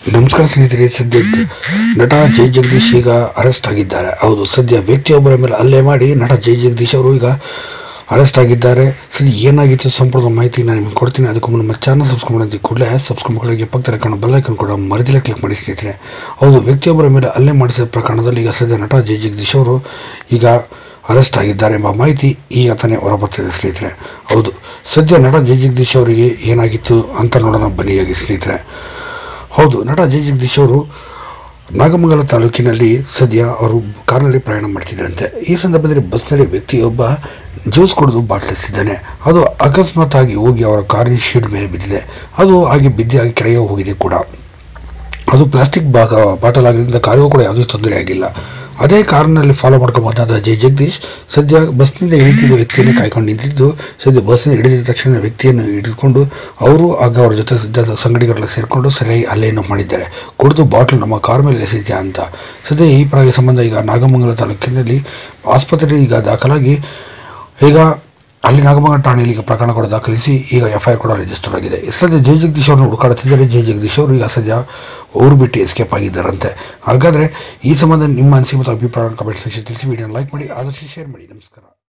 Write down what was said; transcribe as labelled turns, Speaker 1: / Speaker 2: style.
Speaker 1: ನಮಸ್ಕಾರ ಸ್ನೇಹಿತರೆ ಸದ್ಯ ನಟ ಜೈ ಜಗದೀಶ್ ಈಗ ಅರೆಸ್ಟ್ ಆಗಿದ್ದಾರೆ ಹೌದು ಸದ್ಯ ವ್ಯಕ್ತಿಯೊಬ್ಬರ ಮೇಲೆ ಹಲ್ಲೆ ಮಾಡಿ ನಟ ಜೈ ಜಗದೀಶ್ ಅವರು ಈಗ ಅರೆಸ್ಟ್ ಆಗಿದ್ದಾರೆ ಸದ್ಯ ಏನಾಗಿತ್ತು ಸಂಪೂರ್ಣ ಮಾಹಿತಿ ನಾನು ನಿಮಗೆ ಕೊಡ್ತೀನಿ ಅದಕ್ಕೂ ಮುನ್ನ ನಮ್ಮ ಚಾನಲ್ ಸಬ್ಸ್ಕ್ರೈಬ್ ಮಾಡಿದ ಕೂಡಲೇ ಸಬ್ಸ್ಕ್ರೈಬ್ ಮಕ್ಕಳಿಗೆ ಪಕ್ಕದ ಕಾಣೋ ಬೆಲ್ಲೈಕನ್ ಕೂಡ ಮರದಿಲ್ಲ ಕ್ಲಿಕ್ ಮಾಡಿ ಸ್ನೇಹಿತರೆ ಹೌದು ವ್ಯಕ್ತಿಯೊಬ್ಬರ ಮೇಲೆ ಹಲ್ಲೆ ಮಾಡಿಸಿದ ಪ್ರಕರಣದಲ್ಲಿ ಈಗ ಸದ್ಯ ನಟ ಜೈ ಜಗದೀಶ್ ಅವರು ಈಗ ಅರೆಸ್ಟ್ ಆಗಿದ್ದಾರೆ ಎಂಬ ಮಾಹಿತಿ ಈಗ ತಾನೇ ಹೊರಬರ್ತಿದೆ ಸ್ನೇಹಿತರೆ ಹೌದು ಸದ್ಯ ನಟ ಜೈ ಜಗದೀಶ್ ಅವರಿಗೆ ಏನಾಗಿತ್ತು ಅಂತ ನೋಡೋಣ ಬನ್ನಿಯಾಗಿ ಸ್ನೇಹಿತರೆ ಹೌದು ನಟ ಜೈ ಜಗದೀಶ್ ಅವರು ನಾಗಮಂಗಲ ತಾಲೂಕಿನಲ್ಲಿ ಸದ್ಯ ಅವರು ಕಾರ್ನಲ್ಲಿ ಪ್ರಯಾಣ ಮಾಡ್ತಿದ್ದರಂತೆ ಈ ಸಂದರ್ಭದಲ್ಲಿ ಬಸ್ನಲ್ಲಿ ವ್ಯಕ್ತಿಯೊಬ್ಬ ಜ್ಯೂಸ್ ಕುಡಿದು ಬಾಟ್ಲಿಸಿದ್ದಾನೆ ಅದು ಅಕಸ್ಮಾತ್ ಆಗಿ ಹೋಗಿ ಅವರ ಕಾರಿನ ಶೀಟ್ ಮೇಲೆ ಬಿದ್ದಿದೆ ಅದು ಹಾಗೆ ಬಿದ್ದಿ ಆಗಿ ಕೆಳಗೆ ಹೋಗಿದೆ ಕೂಡ ಅದು ಪ್ಲಾಸ್ಟಿಕ್ ಭಾಗ ಬಾಟಲ್ ಆಗಿದ್ದರಿಂದ ಕಾರಿಗೂ ಕೂಡ ಯಾವುದೇ ತೊಂದರೆ ಆಗಿಲ್ಲ ಅದೇ ಕಾರಿನಲ್ಲಿ ಫಾಲೋ ಮಾಡ್ಕೊಂಡು ಬಂದ ಜೈ ಜಗದೀಶ್ ಸದ್ಯ ಬಸ್ನಿಂದ ಇಳಿತಿದ್ದ ವ್ಯಕ್ತಿಯನ್ನು ಕಾಯ್ಕೊಂಡು ನಿಂತಿದ್ದು ಸದ್ಯ ಬಸ್ಸಿನ ಹಿಡಿದ ತಕ್ಷಣ ವ್ಯಕ್ತಿಯನ್ನು ಹಿಡಿದುಕೊಂಡು ಅವರು ಆಗ ಅವರ ಜೊತೆ ಸದ್ಯ ಸಂಗಡಿಗರೆಲ್ಲ ಸೇರಿಕೊಂಡು ಸರಿಯಾಗಿ ಹಲ್ಲೆಯನ್ನು ಮಾಡಿದ್ದಾರೆ ಕುಡಿದು ಬಾಟ್ಲ್ ನಮ್ಮ ಕಾರ್ ಮೇಲೆ ಎಸೆದಿದೆ ಅಂತ ಸದ್ಯ ಈ ಪ್ರಾಯ ಸಂಬಂಧ ಈಗ ನಾಗಮಂಗಲ ತಾಲೂಕಿನಲ್ಲಿ ಆಸ್ಪತ್ರೆಗೆ ಈಗ ದಾಖಲಾಗಿ ಈಗ ಅಲ್ಲಿ ನಾಗಮಂಗಲ ಠಾಣೆಯಲ್ಲಿ ಈಗ ಪ್ರಕರಣ ಕೂಡ ದಾಖಲಿಸಿ ಈಗ ಎಫ್ ಐ ಆರ್ ಕೂಡ ರಿಜಿಸ್ಟರ್ ಆಗಿದೆ ಸದ್ಯ ಜೈ ಜಗದೀಶ್ ಅವರನ್ನು ಹುಡುಕಾಡುತ್ತಿದ್ದಾರೆ ಜೈ ಜಗದೀಶ್ ಅವರು ಈಗ ಸದ್ಯ ಊರು ಬಿಟ್ಟು ಎಸ್ಕೇಪ್ ಆಗಿದ್ದಾರಂತೆ ಹಾಗಾದರೆ ಈ ಸಂಬಂಧ ನಿಮ್ಮ ಅನಿಸಿಕೆ ಮತ್ತು ಅಭಿಪ್ರಾಯ ಕಮೆಂಟ್ ಸೆಕ್ಷನ್ ತಿಳಿಸಿ ವಿಡಿಯೋ ಲೈಕ್ ಮಾಡಿ ಆದಷ್ಟು ಶೇರ್ ಮಾಡಿ ನಮಸ್ಕಾರ